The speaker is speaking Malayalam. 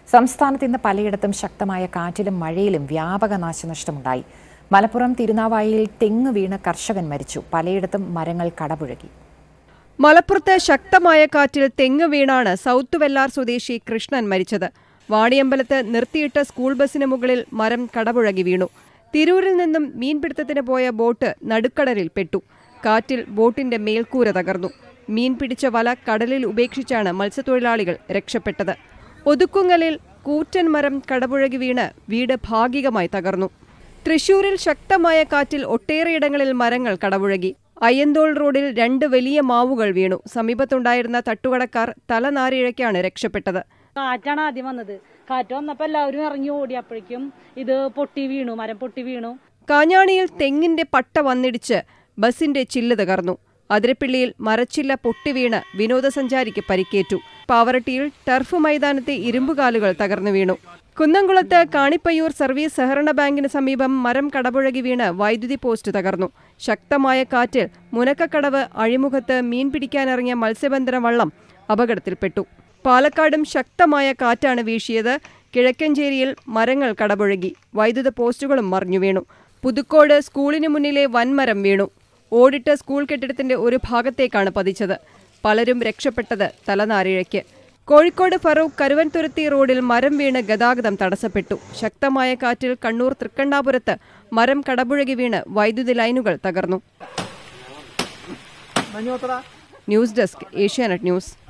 സംസ്ഥാനത്ത് ഇന്ന് പലയിടത്തും ശക്തമായ കാറ്റിലും മഴയിലും വ്യാപക നാശനഷ്ടമുണ്ടായി മലപ്പുറം തിരുനാവായിയിൽ തെങ്ങ് വീണ് കർഷകൻ മരിച്ചു പലയിടത്തും മരങ്ങൾ കടപുഴകി മലപ്പുറത്ത് ശക്തമായ കാറ്റിൽ തെങ്ങ് വീണാണ് സൗത്ത് വെല്ലാർ സ്വദേശി കൃഷ്ണൻ മരിച്ചത് വാണിയമ്പലത്ത് നിർത്തിയിട്ട സ്കൂൾ ബസിന് മുകളിൽ മരം കടപുഴകി വീണു തിരൂരിൽ നിന്നും മീൻപിടുത്തത്തിന് പോയ ബോട്ട് നടുക്കടലിൽ പെട്ടു കാറ്റിൽ ബോട്ടിന്റെ മേൽക്കൂര തകർന്നു മീൻ പിടിച്ച വല കടലിൽ ഉപേക്ഷിച്ചാണ് മത്സ്യത്തൊഴിലാളികൾ രക്ഷപ്പെട്ടത് ഒതുക്കുങ്ങലിൽ കൂറ്റൻ മരം കടപുഴകി വീണ് വീട് ഭാഗികമായി തകർന്നു തൃശൂരിൽ ശക്തമായ കാറ്റിൽ ഒട്ടേറെയിടങ്ങളിൽ മരങ്ങൾ കടപുഴകി അയ്യന്തോൾ റോഡിൽ രണ്ട് വലിയ മാവുകൾ വീണു സമീപത്തുണ്ടായിരുന്ന തട്ടുകടക്കാർ തലനാരിഴയ്ക്കാണ് രക്ഷപ്പെട്ടത് കാറ്റാണ് ആദ്യം വന്നത് കാറ്റ് വന്നപ്പോ എല്ലാവരും ഇറങ്ങി ഓടിയപ്പോഴേക്കും ഇത് പൊട്ടി വീണു മരം പൊട്ടി വീണു കാഞ്ഞാണിയിൽ തെങ്ങിന്റെ പട്ട വന്നിടിച്ച് ബസിന്റെ ചില്ല് തകർന്നു അതിരപ്പിള്ളിയിൽ മരച്ചില്ല പൊട്ടിവീണ് വിനോദസഞ്ചാരിക്ക് പരിക്കേറ്റു പാവറട്ടിയിൽ ടർഫ് മൈതാനത്തെ ഇരുമ്പുകാലുകൾ തകർന്നു വീണു കുന്നംകുളത്ത് കാണിപ്പയ്യൂർ സർവീസ് സഹകരണ ബാങ്കിന് സമീപം മരം കടപുഴകി വീണ് വൈദ്യുതി പോസ്റ്റ് തകർന്നു ശക്തമായ കാറ്റിൽ മുനക്കക്കടവ് അഴിമുഖത്ത് മീൻ പിടിക്കാനിറങ്ങിയ മത്സ്യബന്ധന വള്ളം അപകടത്തിൽപ്പെട്ടു പാലക്കാടും ശക്തമായ കാറ്റാണ് വീശിയത് കിഴക്കഞ്ചേരിയിൽ മരങ്ങൾ കടപുഴകി വൈദ്യുത പോസ്റ്റുകളും മറിഞ്ഞു വീണു പുതുക്കോട് സ്കൂളിന് മുന്നിലെ വൻമരം വീണു ഓടിട്ട സ്കൂൾ കെട്ടിടത്തിന്റെ ഒരു ഭാഗത്തേക്കാണ് പതിച്ചത് പലരും രക്ഷപ്പെട്ടത് തലനാരിഴയ്ക്ക് കോഴിക്കോട് ഫറൂഖ് കരുവൻതുരുത്തി റോഡിൽ മരം വീണ് ഗതാഗതം തടസ്സപ്പെട്ടു ശക്തമായ കാറ്റിൽ കണ്ണൂർ തൃക്കണ്ണാപുരത്ത് മരം കടപുഴകി വീണ് വൈദ്യുതി ലൈനുകൾ തകർന്നു ന്യൂസ് ഡെസ്ക് ഏഷ്യാനെറ്റ് ന്യൂസ്